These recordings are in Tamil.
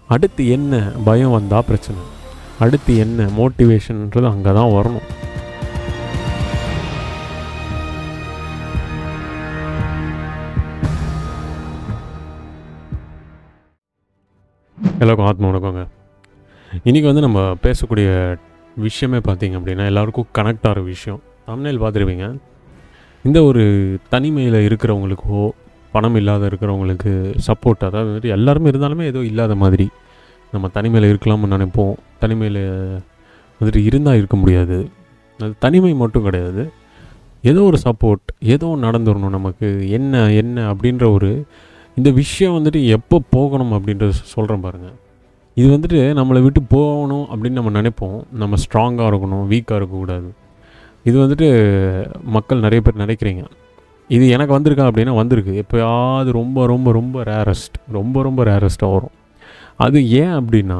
அடுத்து என்ன பயம் வந்தால் பிரச்சனை அடுத்து என்ன மோட்டிவேஷன்ன்றது அங்கே தான் வரணும் எல்லாருக்கும் ஆத்மா வணக்கங்க இன்றைக்கி வந்து நம்ம பேசக்கூடிய விஷயமே பார்த்தீங்க அப்படின்னா எல்லாருக்கும் கனெக்ட் ஆகிற விஷயம் தமிழில் பார்த்துருப்பீங்க இந்த ஒரு தனிமையில் இருக்கிறவங்களுக்கோ பணம் இல்லாத இருக்கிறவங்களுக்கு சப்போர்ட் அதாவது வந்துட்டு எல்லாருமே இருந்தாலுமே ஏதோ இல்லாத மாதிரி நம்ம தனிமையில் இருக்கலாம்னு நினைப்போம் தனிமையில் வந்துட்டு இருந்தால் இருக்க முடியாது அது தனிமை மட்டும் கிடையாது ஏதோ ஒரு சப்போர்ட் ஏதோ ஒன்று நடந்துடணும் நமக்கு என்ன என்ன அப்படின்ற ஒரு இந்த விஷயம் வந்துட்டு எப்போ போகணும் அப்படின்றத சொல்கிறேன் பாருங்கள் இது வந்துட்டு நம்மளை விட்டு போகணும் அப்படின்னு நம்ம நினைப்போம் நம்ம ஸ்ட்ராங்காக இருக்கணும் வீக்காக இருக்கக்கூடாது இது வந்துட்டு மக்கள் நிறைய பேர் நினைக்கிறீங்க இது எனக்கு வந்திருக்கா அப்படின்னா வந்திருக்கு எப்போயாவது ரொம்ப ரொம்ப ரொம்ப ரேரஸ்ட் ரொம்ப ரொம்ப ரேரஸ்ட்டாக வரும் அது ஏன் அப்படின்னா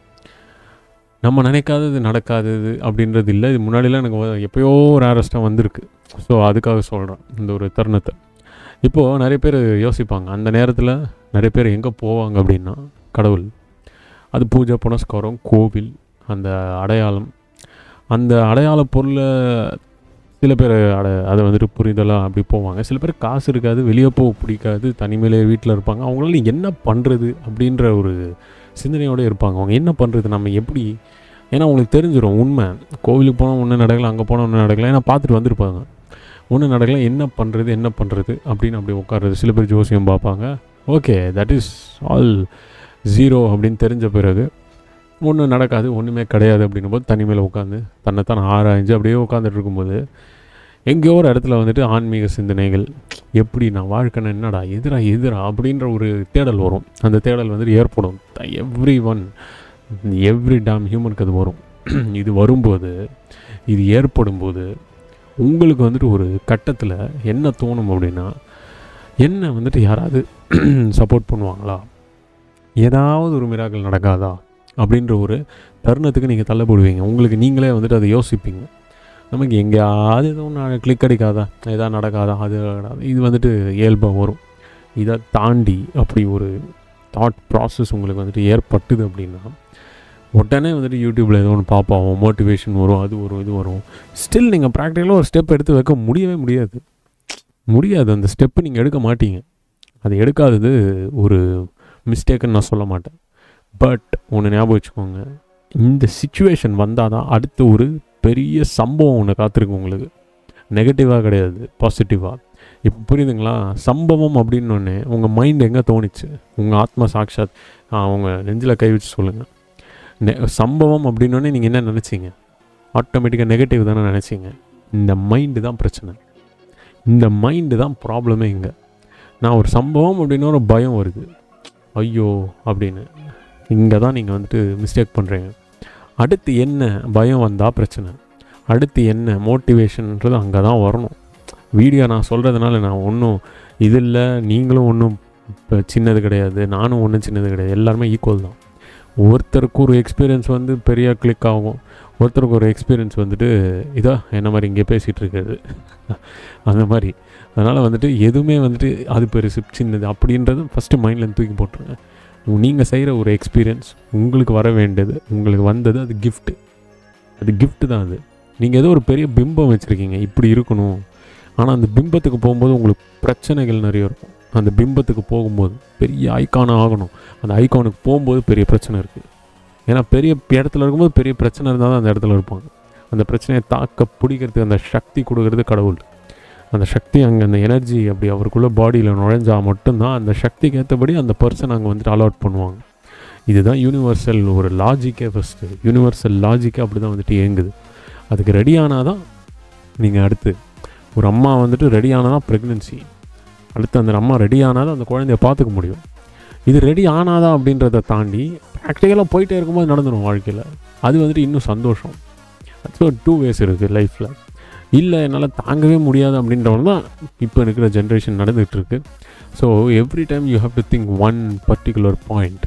நம்ம நினைக்காதது நடக்காதது அப்படின்றது இல்லை இது முன்னாடிலாம் எனக்கு வ- எப்பயோ ரேரஸ்ட்டாக வந்திருக்கு ஸோ அதுக்காக சொல்கிறேன் இந்த ஒரு தருணத்தை இப்போது நிறைய பேர் யோசிப்பாங்க அந்த நேரத்தில் நிறைய பேர் எங்கே போவாங்க அப்படின்னா கடவுள் அது பூஜை புனஸ்காரம் கோவில் அந்த அடையாளம் அந்த அடையாள பொருளை சில பேர் அட அதை வந்துட்டு புரிதலாக அப்படி போவாங்க சில பேர் காசு இருக்காது வெளியே போக பிடிக்காது தனிமையிலே வீட்டில் இருப்பாங்க அவங்களால என்ன பண்ணுறது அப்படின்ற ஒரு சிந்தனையோடு இருப்பாங்க அவங்க என்ன பண்ணுறது நம்ம எப்படி ஏன்னா அவங்களுக்கு தெரிஞ்சிடும் உண்மை கோவிலுக்கு போனால் ஒன்றும் நடக்கல அங்கே போனால் ஒன்றும் நடக்கல ஏன்னா பார்த்துட்டு வந்திருப்பாங்க ஒன்றும் நடக்கல என்ன பண்ணுறது என்ன பண்ணுறது அப்படின்னு அப்படி உட்காருறது சில பேர் ஜோசியம் பார்ப்பாங்க okay that is all zero அப்படின்னு தெரிஞ்ச பிறகு ஒன்றும் நடக்காது ஒன்றுமே கிடையாது அப்படின்னும் போது தனிமையில் உட்காந்து தன்னைத்தான் ஆராய்ஞ்சு அப்படியே உட்காந்துட்டு இருக்கும்போது எங்கேயோ ஒரு இடத்துல வந்துட்டு ஆன்மீக சிந்தனைகள் எப்படி நான் வாழ்க்கைனா என்னடா எதிரா எதிரா அப்படின்ற ஒரு தேடல் வரும் அந்த தேடல் வந்துட்டு ஏற்படும் எவ்ரி ஒன் எவ்ரி டேம் ஹியூமனுக்கு அது வரும் இது வரும்போது இது ஏற்படும் போது உங்களுக்கு வந்துட்டு ஒரு கட்டத்தில் என்ன தோணும் அப்படின்னா என்ன வந்துட்டு யாராவது சப்போர்ட் பண்ணுவாங்களா ஏதாவது ஒரு மிராக்கள் நடக்காதா அப்படின்ற ஒரு தருணத்துக்கு நீங்கள் தள்ளப்படுவீங்க உங்களுக்கு நீங்களே வந்துட்டு அதை யோசிப்பீங்க நமக்கு எங்கேயாவது ஏதோ ஒன்று கிளிக் அடிக்காதா எதாவது நடக்காதா அது நடக்காதா இது வந்துட்டு இயல்பாக வரும் இதை தாண்டி அப்படி ஒரு தாட் ப்ராசஸ் உங்களுக்கு வந்துட்டு ஏற்பட்டுது அப்படின்னா உடனே வந்துட்டு யூடியூப்பில் ஏதோ ஒன்று பார்ப்போம் மோட்டிவேஷன் வரும் அது வரும் இது வரும் ஸ்டில் நீங்கள் ப்ராக்டிக்கலாக ஒரு ஸ்டெப் எடுத்து வைக்க முடியவே முடியாது முடியாது அந்த ஸ்டெப்பு நீங்கள் எடுக்க மாட்டீங்க அது எடுக்காதது ஒரு மிஸ்டேக்குன்னு நான் சொல்ல மாட்டேன் பட் ஒன்று ஞாபகம் வச்சுக்கோங்க இந்த சுச்சுவேஷன் வந்தால் தான் அடுத்த ஒரு பெரிய சம்பவம் ஒன்று காத்திருக்கு உங்களுக்கு நெகட்டிவாக கிடையாது பாசிட்டிவாக இப்போ புரியுதுங்களா சம்பவம் அப்படின்னு ஒன்று உங்கள் மைண்ட் எங்கே தோணுச்சு உங்கள் ஆத்மா சாக்ஷாத் அவங்க நெஞ்சில் கை வச்சு சொல்லுங்கள் நெ சம்பவம் அப்படின்னோடனே நீங்கள் என்ன நினச்சிங்க ஆட்டோமேட்டிக்காக நெகட்டிவ் தானே நினச்சிங்க இந்த மைண்டு தான் பிரச்சனை இந்த மைண்டு தான் ப்ராப்ளமே இங்கே நான் ஒரு சம்பவம் அப்படின்னு ஒரு பயம் வருது ஐயோ அப்படின்னு இங்கே தான் நீங்கள் வந்துட்டு மிஸ்டேக் பண்ணுறீங்க அடுத்து என்ன பயம் வந்தால் பிரச்சனை அடுத்து என்ன மோட்டிவேஷன்ன்றது அங்கே தான் வரணும் வீடியோ நான் சொல்கிறதுனால நான் ஒன்றும் இது இல்லை நீங்களும் ஒன்றும் இப்போ சின்னது கிடையாது நானும் ஒன்றும் சின்னது கிடையாது எல்லாருமே ஈக்குவல் தான் ஒருத்தருக்கு ஒரு எக்ஸ்பீரியன்ஸ் வந்து பெரிய கிளிக் ஆகும் ஒருத்தருக்கு ஒரு எக்ஸ்பீரியன்ஸ் வந்துட்டு இதோ என்ன மாதிரி இங்கே பேசிகிட்டு இருக்கிறது அந்த மாதிரி அதனால் வந்துட்டு எதுவுமே வந்துட்டு அது பெருசு சின்னது அப்படின்றது ஃபஸ்ட்டு மைண்டில் தூக்கி போட்டுருங்க நீங்கள் செய்கிற ஒரு எக்ஸ்பீரியன்ஸ் உங்களுக்கு வர வேண்டியது உங்களுக்கு வந்தது அது கிஃப்ட்டு அது gift தான் அது நீங்கள் ஏதோ ஒரு பெரிய பிம்பம் வச்சுருக்கீங்க இப்படி இருக்கணும் ஆனால் அந்த பிம்பத்துக்கு போகும்போது உங்களுக்கு பிரச்சனைகள் நிறைய இருக்கும் அந்த பிம்பத்துக்கு போகும்போது பெரிய ஐக்கானாக ஆகணும் அந்த ஐகானுக்கு போகும்போது பெரிய பிரச்சனை இருக்குது ஏன்னா பெரிய இடத்துல இருக்கும்போது பெரிய பிரச்சனை இருந்தால் தான் அந்த இடத்துல இருப்பாங்க அந்த பிரச்சனையை தாக்க பிடிக்கிறதுக்கு அந்த சக்தி கொடுக்கறது கடவுள் அந்த சக்தி அங்கே அந்த எனர்ஜி அப்படி அவருக்குள்ளே பாடியில் நுழைஞ்சா மட்டும்தான் அந்த சக்திக்கு ஏற்றபடி அந்த பர்சன் அங்கே வந்துட்டு அலாட் பண்ணுவாங்க இதுதான் யூனிவர்சல் ஒரு லாஜிக்கே ஃபஸ்ட்டு யூனிவர்சல் லாஜிக்கே அப்படி தான் வந்துட்டு இயங்குது அதுக்கு ரெடி ஆனால் தான் நீங்கள் அடுத்து ஒரு அம்மா வந்துட்டு ரெடி ஆனால் தான் ப்ரெக்னென்சி அடுத்து அந்த அம்மா ரெடி ஆனால் தான் அந்த குழந்தைய பார்த்துக்க முடியும் இது ரெடி ஆனாதா அப்படின்றத தாண்டி ப்ராக்டிக்கலாக போயிட்டே இருக்கும்போது நடந்துடும் வாழ்க்கையில் அது வந்துட்டு இன்னும் சந்தோஷம் ஸோ டூ வேஸ் இருக்குது லைஃப்பில் இல்லை என்னால் தாங்கவே முடியாது அப்படின்றவங்க தான் இப்போ இருக்கிற ஜென்ரேஷன் நடந்துகிட்டு இருக்கு so every time you have to think one particular point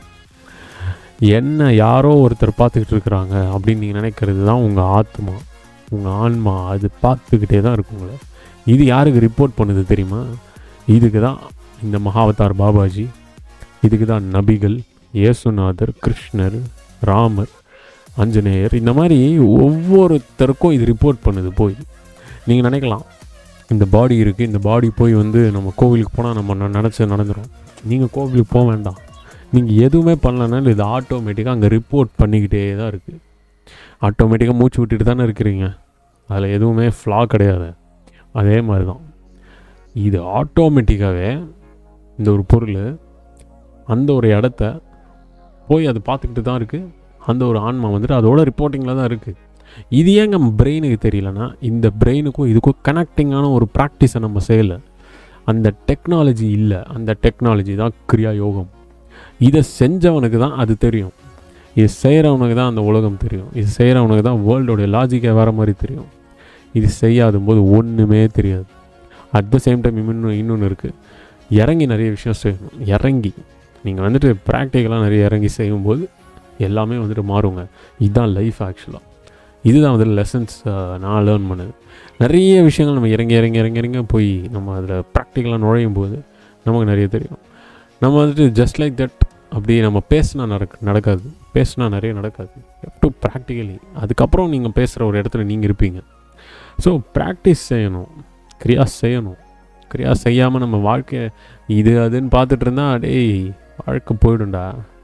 என்ன யாரோ ஒருத்தர் பார்த்துக்கிட்டு இருக்கிறாங்க அப்படின்னு நீங்கள் நினைக்கிறது தான் உங்கள் ஆத்மா உங்கள் ஆன்மா அது பார்த்துக்கிட்டே தான் இருக்கும் உங்களை இது யாருக்கு ரிப்போர்ட் பண்ணுது தெரியுமா இதுக்கு தான் இந்த மகாவதார் பாபாஜி இதுக்கு தான் நபிகள் இயேசுநாதர் கிருஷ்ணர் ராமர் ஆஞ்சநேயர் இந்த மாதிரி ஒவ்வொருத்தருக்கும் இது ரிப்போர்ட் பண்ணுது போய் நீங்கள் நினைக்கலாம் இந்த பாடி இருக்குது இந்த பாடி போய் வந்து நம்ம கோவிலுக்கு போனால் நம்ம ந- நினச்சது நடந்துடும் நீங்கள் கோவிலுக்கு போக வேண்டாம் நீங்கள் எதுவுமே பண்ணலனாலும் இது ஆட்டோமேட்டிக்காக அங்கே ரிப்போர்ட் பண்ணிக்கிட்டே தான் இருக்குது ஆட்டோமேட்டிக்காக மூச்சு விட்டுட்டு தானே இருக்கிறீங்க அதில் எதுவுமே ஃப்ளா கிடையாது அதே மாதிரி தான் இது ஆட்டோமேட்டிக்காகவே இந்த ஒரு பொருள் அந்த ஒரு இடத்த போய் அது பார்த்துக்கிட்டு தான் இருக்குது அந்த ஒரு ஆன்மா வந்துட்டு அதோட ரிப்போர்ட்டிங்கில் தான் இருக்குது இது ஏங்க பிரெயினுக்கு தெரியலனா இந்த பிரெயினுக்கும் இதுக்கும் கனெக்டிங்கான ஒரு ப்ராக்டிஸை நம்ம செய்யலை அந்த டெக்னாலஜி இல்லை அந்த டெக்னாலஜி தான் கிரியா யோகம் இதை செஞ்சவனுக்கு தான் அது தெரியும் இது செய்கிறவனுக்கு தான் அந்த உலகம் தெரியும் இது செய்கிறவனுக்கு தான் வேர்ல்டோடைய லாஜிக்கே வேறு மாதிரி தெரியும் இது செய்யாத போது ஒன்றுமே தெரியாது அட் த சேம் டைம் இன்னும் இன்னொன்று இருக்குது இறங்கி நிறைய விஷயம் செய்யணும் இறங்கி நீங்கள் வந்துட்டு ப்ராக்டிக்கலாக நிறைய இறங்கி செய்யும்போது எல்லாமே வந்துட்டு மாறுங்க இதுதான் லைஃப் ஆக்சுவலாக இதுதான் வந்து லெசன்ஸ் நான் லேர்ன் பண்ணது நிறைய விஷயங்கள் நம்ம இறங்கி இறங்கி இறங்கி இறங்கி போய் நம்ம அதில் ப்ராக்டிக்கலாக நுழையும் போது நமக்கு நிறைய தெரியும் நம்ம வந்துட்டு ஜஸ்ட் லைக் தட் அப்படி நம்ம பேசினா நடக்க நடக்காது பேசினா நிறைய நடக்காது டு ப்ராக்டிக்கலி அதுக்கப்புறம் நீங்கள் பேசுகிற ஒரு இடத்துல நீங்கள் இருப்பீங்க ஸோ ப்ராக்டிஸ் செய்யணும் கிரியா செய்யணும் கிரியா செய்யாமல் நம்ம வாழ்க்கை இது அதுன்னு பார்த்துட்டு இருந்தா டேய் வாழ்க்கை போயிடும்டா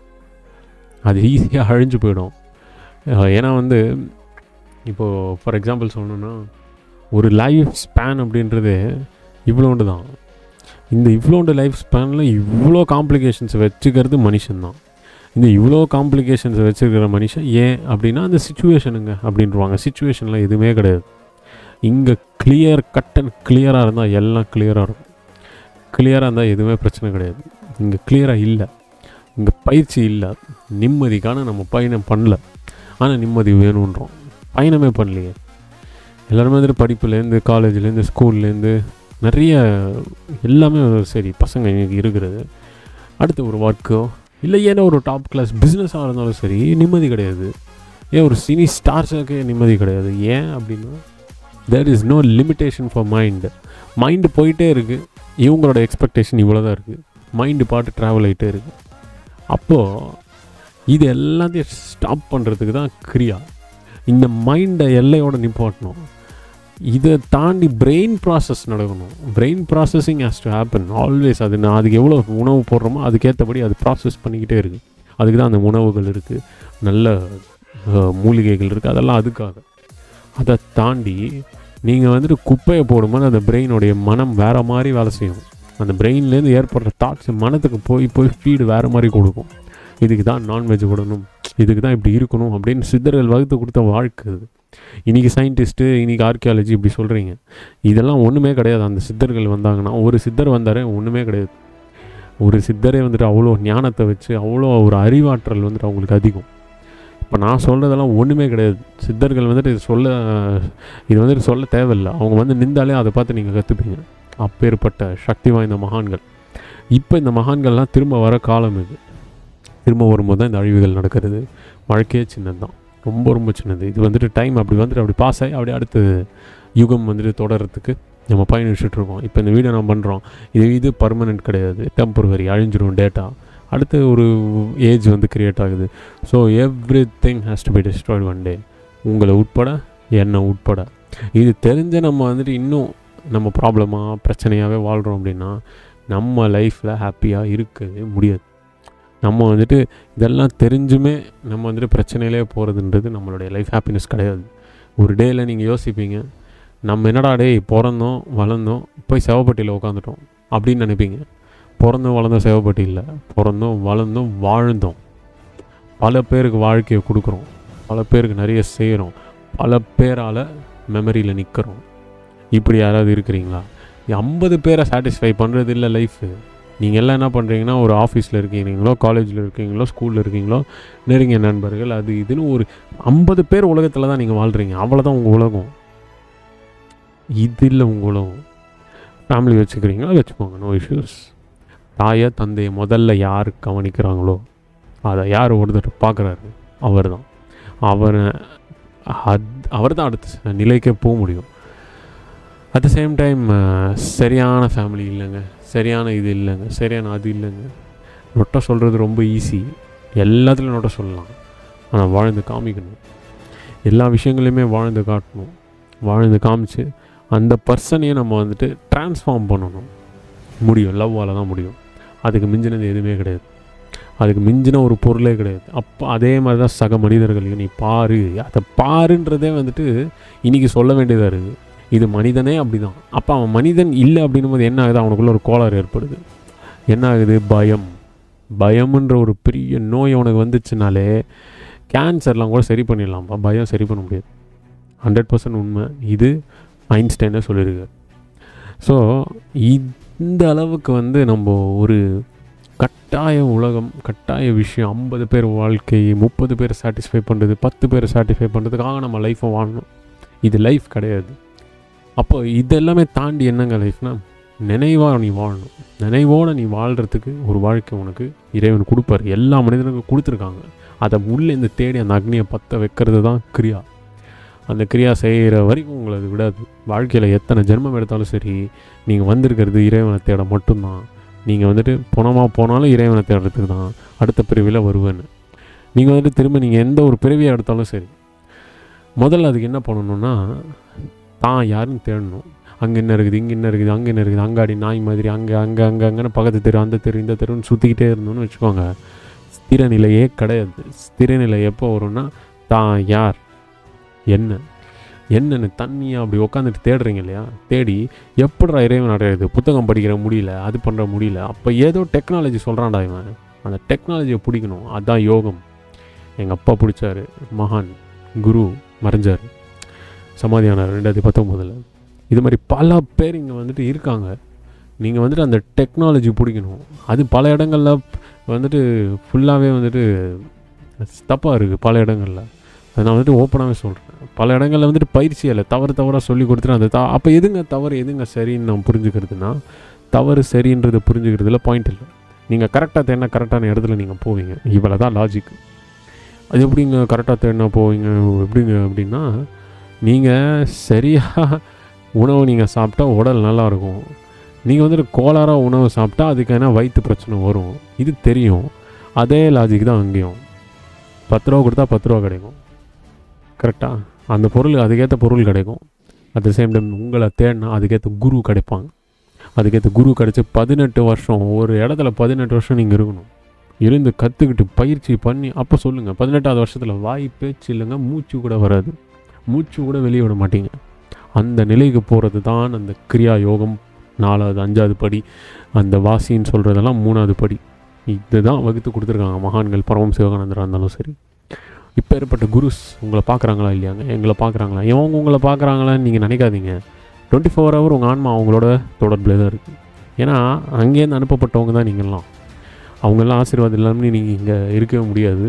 அது ஈஸியாக அழிஞ்சு போயிடும் அஹ் ஏன்னா வந்து இப்போது ஃபார் எக்ஸாம்பிள் சொல்லணுன்னா ஒரு லைஃப் ஸ்பேன் அப்படின்றது இவ்வளோண்டு தான் இந்த இவ்வளோண்டு லைஃப் ஸ்பேனில் இவ்வளோ காம்ப்ளிகேஷன்ஸ் வச்சுக்கிறது மனுஷன்தான் இந்த இவ்வளோ காம்ப்ளிகேஷன்ஸ் வச்சுருக்கிற மனுஷன் ஏன் அப்படின்னா அந்த சுச்சுவேஷனுங்க அப்படின்றவாங்க சுச்சுவேஷனில் எதுவுமே கிடையாது இங்கே கிளியர் கட் அண்ட் கிளியராக இருந்தால் எல்லாம் கிளியராக இருக்கும் கிளியராக இருந்தால் எதுவுமே பிரச்சனை கிடையாது இங்கே கிளியராக இல்லை இங்கே பயிற்சி இல்லை நிம்மதிக்கான நம்ம பயணம் பண்ணல ஆனால் நிம்மதி வேணுன்றோம் பயணமே பண்ணலையே எல்லாருமே வந்துட்டு படிப்புலேருந்து காலேஜ்லேருந்து ஸ்கூல்லேருந்து நிறைய எல்லாமே சரி பசங்க இன்னைக்கு இருக்கிறது அடுத்து ஒரு ஒர்க்கோ இல்லை ஏன்னா ஒரு டாப் கிளாஸ் பிஸ்னஸாக இருந்தாலும் சரி நிம்மதி கிடையாது ஏன் ஒரு சினி ஸ்டார்ஸுக்கே நிம்மதி கிடையாது ஏன் அப்படின்னா there is no limitation for mind mind போயிட்டே இருக்குது இவங்களோட எக்ஸ்பெக்டேஷன் இவ்வளோ தான் இருக்குது மைண்டு பாட்டு ட்ராவல் ஆகிட்டே இருக்குது அப்போது இது எல்லாத்தையும் ஸ்டாப் பண்ணுறதுக்கு தான் கிரியா இந்த மைண்டை எல்லையோட நிப்பாட்டணும் இதை தாண்டி பிரெயின் ப்ராசஸ் நடக்கணும் brain processing has to happen always அது நான் அதுக்கு எவ்வளோ உணவு போடுறோமோ அதுக்கேற்றபடி அது ப்ராசஸ் பண்ணிக்கிட்டே இருக்குது அதுக்கு தான் அந்த உணவுகள் இருக்குது நல்ல அஹ், மூலிகைகள் இருக்குது அதெல்லாம் அதுக்காக அதை தாண்டி நீங்கள் வந்துட்டு குப்பையை போடும்போது அந்த பிரெயினுடைய மனம் வேறு மாதிரி வேலை செய்யும் அந்த பிரெயின்லேருந்து ஏற்படுற தாட்ஸ் மனத்துக்கு போய் போய் ஃபீடு வேறு மாதிரி கொடுக்கும் இதுக்கு தான் நான்வெஜ் விடணும் இதுக்கு தான் இப்படி இருக்கணும் அப்படின்னு சித்தர்கள் வகுத்து கொடுத்த வாழ்க்கை இது இன்றைக்கி சயின்டிஸ்ட்டு இன்றைக்கி ஆர்கியாலஜி இப்படி சொல்கிறீங்க இதெல்லாம் ஒன்றுமே கிடையாது அந்த சித்தர்கள் வந்தாங்கன்னா ஒரு சித்தர் வந்தார் ஒன்றுமே கிடையாது ஒரு சித்தரே வந்துட்டு அவ்வளோ ஞானத்தை வச்சு அவ்வளோ ஒரு அறிவாற்றல் வந்துட்டு அவங்களுக்கு அதிகம் இப்போ நான் சொல்கிறதெல்லாம் ஒன்றுமே கிடையாது சித்தர்கள் வந்துட்டு இது சொல்ல இது வந்துட்டு சொல்ல தேவையில்லை அவங்க வந்து நின்றாலே அதை பார்த்து நீங்கள் கற்றுப்பீங்க அப்பேற்பட்ட சக்தி வாய்ந்த மகான்கள் இப்போ இந்த மகான்கள்லாம் திரும்ப வர காலம் இது திரும்ப வரும்போது தான் இந்த அழிவுகள் நடக்கிறது வாழ்க்கையே சின்னது தான் ரொம்ப ரொம்ப சின்னது இது வந்துட்டு டைம் அப்படி வந்துட்டு அப்படி பாஸ் ஆகி அப்படியே அடுத்து யுகம் வந்துட்டு தொடர்றதுக்கு நம்ம பயணிச்சுட்டு இருக்கோம் இப்போ இந்த வீடியோ நம்ம பண்ணுறோம் இது இது பர்மனெண்ட் கிடையாது டெம்பரவரி அழிஞ்சிரும் டேட்டா அடுத்து ஒரு ஏஜ் வந்து கிரியேட் ஆகுது so everything has to be destroyed one day உங்களை உட்பட என்னை உட்பட இது தெரிஞ்ச நம்ம வந்துட்டு இன்னும் நம்ம ப்ராப்ளமாக பிரச்சனையாகவே வாழ்கிறோம் அப்படின்னா நம்ம லைஃப்பில் ஹாப்பியாக இருக்கவே முடியாது நம்ம வந்துட்டு இதெல்லாம் தெரிஞ்சுமே நம்ம வந்துட்டு பிரச்சனையிலே போகிறதுன்றது நம்மளுடைய லைஃப் ஹாப்பினஸ் கிடையாது ஒரு டேயில் நீங்கள் யோசிப்பீங்க நம்ம என்னடா டேய் பிறந்தோம் வளர்ந்தோம் போய் செவப்பட்டியில் உட்காந்துட்டோம் அப்படின்னு நினைப்பீங்க பிறந்தோம் வளர்ந்தோம் செவப்பட்டி இல்லை பிறந்தோம் வளர்ந்தோம் வாழ்ந்தோம் பல பேருக்கு வாழ்க்கையை கொடுக்குறோம் பல பேருக்கு நிறைய செய்கிறோம் பல பேரால் மெமரியில் நிற்கிறோம் இப்படி யாராவது இருக்கிறீங்களா ஐம்பது பேரை சாட்டிஸ்ஃபை பண்ணுறது இல்லை லைஃபு நீங்கள் எல்லாம் என்ன பண்ணுறீங்கன்னா ஒரு ஆஃபீஸில் இருக்கீங்களோ காலேஜில் இருக்கீங்களோ ஸ்கூலில் இருக்கீங்களோ நெருங்கிய நண்பர்கள் அது இதுன்னு ஒரு ஐம்பது பேர் உலகத்தில் தான் நீங்கள் வாழ்கிறீங்க அவ்வளோதான் உங்கள் உலகம் இது இல்லை உங்கள் உலகம் ஃபேமிலி வச்சுக்கிறீங்களா வச்சுக்கோங்க நோ இஷ்யூஸ் தாயை தந்தையை முதல்ல யார் கவனிக்கிறாங்களோ அதை யார் ஒருத்தர் பார்க்குறாரு அவர் தான் அவரை அத் அவர் தான் அடுத்த நிலைக்கே போக முடியும் அட் த சேம் டைம் சரியான ஃபேமிலி இல்லைங்க சரியான இது இல்லைங்க சரியான அது இல்லைங்க நொட்டை சொல்கிறது ரொம்ப ஈஸி எல்லாத்துலையும் நோட்ட சொல்லலாம் ஆனால் வாழ்ந்து காமிக்கணும் எல்லா விஷயங்களையுமே வாழ்ந்து காட்டணும் வாழ்ந்து காமிச்சு அந்த பர்சனையும் நம்ம வந்துட்டு ட்ரான்ஸ்ஃபார்ம் பண்ணணும் முடியும் லவ்வால் தான் முடியும் அதுக்கு மிஞ்சினது எதுவுமே கிடையாது அதுக்கு மிஞ்சின ஒரு பொருளே கிடையாது அப்போ அதே மாதிரி தான் சக மனிதர்களையும் நீ பாரு அதை பாருன்றதே வந்துட்டு இன்றைக்கி சொல்ல வேண்டியதாக இருக்குது இது மனிதனே அப்படி தான் அப்போ அவன் மனிதன் இல்லை அப்படின்னும் போது என்ன ஆகுது அவனுக்குள்ள ஒரு கோளாறு ஏற்படுது என்ன ஆகுது பயம் பயம்ன்ற ஒரு பெரிய நோய் அவனுக்கு வந்துச்சுனாலே கேன்சர்லாம் கூட சரி பண்ணிடலாம்ப்பா பயம் சரி பண்ண முடியாது ஹண்ட்ரட் பர்சன்ட் உண்மை இது ஐன்ஸ்டைனே சொல்லியிருக்கு ஸோ இந்த அளவுக்கு வந்து நம்ம ஒரு கட்டாய உலகம் கட்டாய விஷயம் ஐம்பது பேர் வாழ்க்கை முப்பது பேர் சாட்டிஸ்ஃபை பண்ணுறது பத்து பேர் சாட்டிஸ்ஃபை பண்ணுறதுக்காக நம்ம லைஃப்பை வாழணும் இது லைஃப் கிடையாது அப்போ இதெல்லாமே தாண்டி என்னங்க லைஃப்னா நினைவாக நீ வாழணும் நினைவோடு நீ வாழ்கிறதுக்கு ஒரு வாழ்க்கை உனக்கு இறைவன் கொடுப்பாரு எல்லா மனிதனுக்கும் கொடுத்துருக்காங்க அதை உள்ளே இந்த தேடி அந்த அக்னியை பற்ற வைக்கிறது தான் கிரியா அந்த கிரியா செய்கிற வரைக்கும் உங்களை அது விடாது வாழ்க்கையில் எத்தனை ஜென்மம் எடுத்தாலும் சரி நீங்கள் வந்திருக்கிறது இறைவனை தேட மட்டும்தான் நீங்கள் வந்துட்டு பணமாக போனாலும் இறைவனை தேடுறதுக்கு தான் அடுத்த பிறவியில் வருவேன்னு நீங்கள் வந்துட்டு திரும்ப நீங்கள் எந்த ஒரு பிறவியை எடுத்தாலும் சரி முதல்ல அதுக்கு என்ன பண்ணணும்னா தான் யாருன்னு தேடணும் அங்கே என்ன இருக்குது இங்கே என்ன இருக்குது அங்கே என்ன இருக்குது அங்காடி நாய் மாதிரி அங்கே அங்கே அங்கே அங்கேன்னு பக்கத்து தெரு அந்த தெரு இந்த தெருன்னு சுற்றிக்கிட்டே இருந்தோம்னு வச்சுக்கோங்க ஸ்திர நிலையே கிடையாது ஸ்திர நிலை எப்போ வரும்னா தான் யார் என்ன என்னென்னு தண்ணியாக அப்படி உட்காந்துட்டு தேடுறீங்க இல்லையா தேடி எப்படிடா இறைவன் அடையிறது புத்தகம் படிக்கிற முடியல அது பண்ணுற முடியல அப்போ ஏதோ டெக்னாலஜி சொல்கிறான்டா இவன் அந்த டெக்னாலஜியை பிடிக்கணும் அதுதான் யோகம் எங்கள் அப்பா பிடிச்சாரு மகான் குரு மறைஞ்சார் சமாதியானார் ரெண்டாயிரத்தி பத்தொம்போதில் இது மாதிரி பல பேர் இங்கே வந்துட்டு இருக்காங்க நீங்கள் வந்துட்டு அந்த டெக்னாலஜி பிடிக்கணும் அது பல இடங்களில் வந்துட்டு ஃபுல்லாகவே வந்துட்டு தப்பாக இருக்குது பல இடங்களில் அதை நான் வந்துட்டு ஓப்பனாகவே சொல்கிறேன் பல இடங்களில் வந்துட்டு பயிற்சி இல்லை தவறு தவறாக சொல்லி கொடுத்துட்டு அந்த த அப்போ எதுங்க தவறு எதுங்க சரின்னு நான் புரிஞ்சுக்கிறதுனா தவறு சரின்றதை புரிஞ்சுக்கிறதுல பாயிண்ட் இல்லை நீங்கள் கரெக்டாக தேடினா கரெக்டான இடத்துல நீங்கள் போவீங்க இவ்வளோ தான் லாஜிக் அது எப்படிங்க கரெக்டாக தேடினா போவீங்க எப்படிங்க அப்படின்னா நீங்கள் சரியாக உணவு நீங்கள் சாப்பிட்டா உடல் நல்லாயிருக்கும் நீங்கள் வந்துட்டு கோளாறாக உணவு சாப்பிட்டா அதுக்கான வயிற்று பிரச்சனை வரும் இது தெரியும் அதே லாஜிக் தான் அங்கேயும் பத்து ரூபா கொடுத்தா பத்து ரூபா கிடைக்கும் கரெக்டாக அந்த பொருள் அதுக்கேற்ற பொருள் கிடைக்கும் அட் த சேம் டைம் உங்களை தேடினா அதுக்கேற்ற குரு கிடைப்பாங்க அதுக்கேற்ற குரு கிடச்சி பதினெட்டு வருஷம் ஒரு இடத்துல பதினெட்டு வருஷம் நீங்கள் இருக்கணும் இருந்து கற்றுக்கிட்டு பயிற்சி பண்ணி அப்போ சொல்லுங்கள் பதினெட்டாவது வருஷத்தில் வாய் பேச்சு இல்லைங்க மூச்சு கூட வராது மூச்சு கூட வெளியே விட மாட்டீங்க அந்த நிலைக்கு போகிறது தான் அந்த கிரியா யோகம் நாலாவது அஞ்சாவது படி அந்த வாசின்னு சொல்கிறதெல்லாம் மூணாவது படி இதுதான் வகுத்து கொடுத்துருக்காங்க மகான்கள் பரமம் சிவகானந்தராக இருந்தாலும் சரி இப்போ ஏற்பட்ட குருஸ் உங்களை பார்க்குறாங்களா இல்லையாங்க எங்களை பார்க்குறாங்களா இவங்க உங்களை பார்க்குறாங்களான்னு நீங்கள் நினைக்காதீங்க டுவெண்ட்டி ஃபோர் ஹவர் உங்கள் ஆன்மா அவங்களோட தொடர்பில் தான் இருக்குது ஏன்னா அங்கேருந்து அனுப்பப்பட்டவங்க தான் நீங்கள்லாம் அவங்கெல்லாம் ஆசீர்வாதம் இல்லாமல் நீங்கள் இங்கே இருக்கவே முடியாது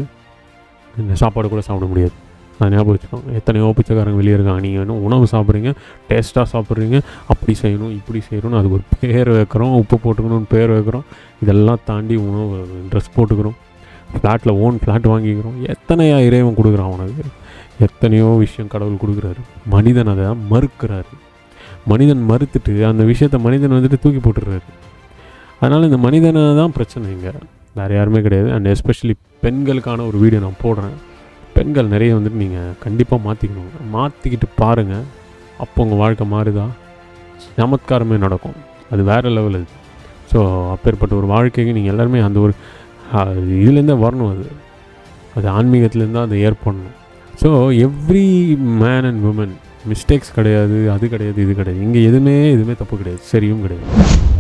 இந்த சாப்பாடு கூட சாப்பிட முடியாது அதை ஞாபகம் வச்சுக்கோங்க எத்தனையோ பிச்சைக்காரங்க வெளியே இருக்காங்க நீங்கள் இன்னும் உணவு சாப்பிட்றீங்க டேஸ்ட்டாக சாப்பிட்றீங்க அப்படி செய்யணும் இப்படி செய்யணும்னு அதுக்கு ஒரு பேர் வைக்கிறோம் உப்பு போட்டுக்கணும்னு பேர் வைக்கிறோம் இதெல்லாம் தாண்டி உணவு ட்ரெஸ் போட்டுக்கிறோம் ஃப்ளாட்டில் ஓன் ஃப்ளாட் வாங்கிக்கிறோம் எத்தனையா இறைவன் கொடுக்குறான் அவனுக்கு எத்தனையோ விஷயம் கடவுள் கொடுக்குறாரு மனிதன் அதை மறுக்கிறாரு மனிதன் மறுத்துட்டு அந்த விஷயத்த மனிதன் வந்துட்டு தூக்கி போட்டுடுறாரு அதனால் இந்த மனிதனை தான் பிரச்சனை இங்கே வேறு யாருமே கிடையாது அண்ட் எஸ்பெஷலி பெண்களுக்கான ஒரு வீடியோ நான் போடுறேன் பெண்கள் நிறைய வந்துட்டு நீங்கள் கண்டிப்பாக மாற்றிக்கணும் மாற்றிக்கிட்டு பாருங்கள் அப்போ உங்கள் வாழ்க்கை மாறுதா சமத்காரமே நடக்கும் அது வேறு லெவல் அது ஸோ அப்பேற்பட்ட ஒரு வாழ்க்கைக்கு நீங்கள் எல்லாருமே அந்த ஒரு இதுலேருந்தே வரணும் அது அது ஆன்மீகத்துலேருந்து தான் அதை ஏற்படணும் so every man and woman mistakes கிடையாது அது கிடையாது இது கிடையாது இங்கே எதுவுமே எதுவுமே தப்பு கிடையாது சரியும் கிடையாது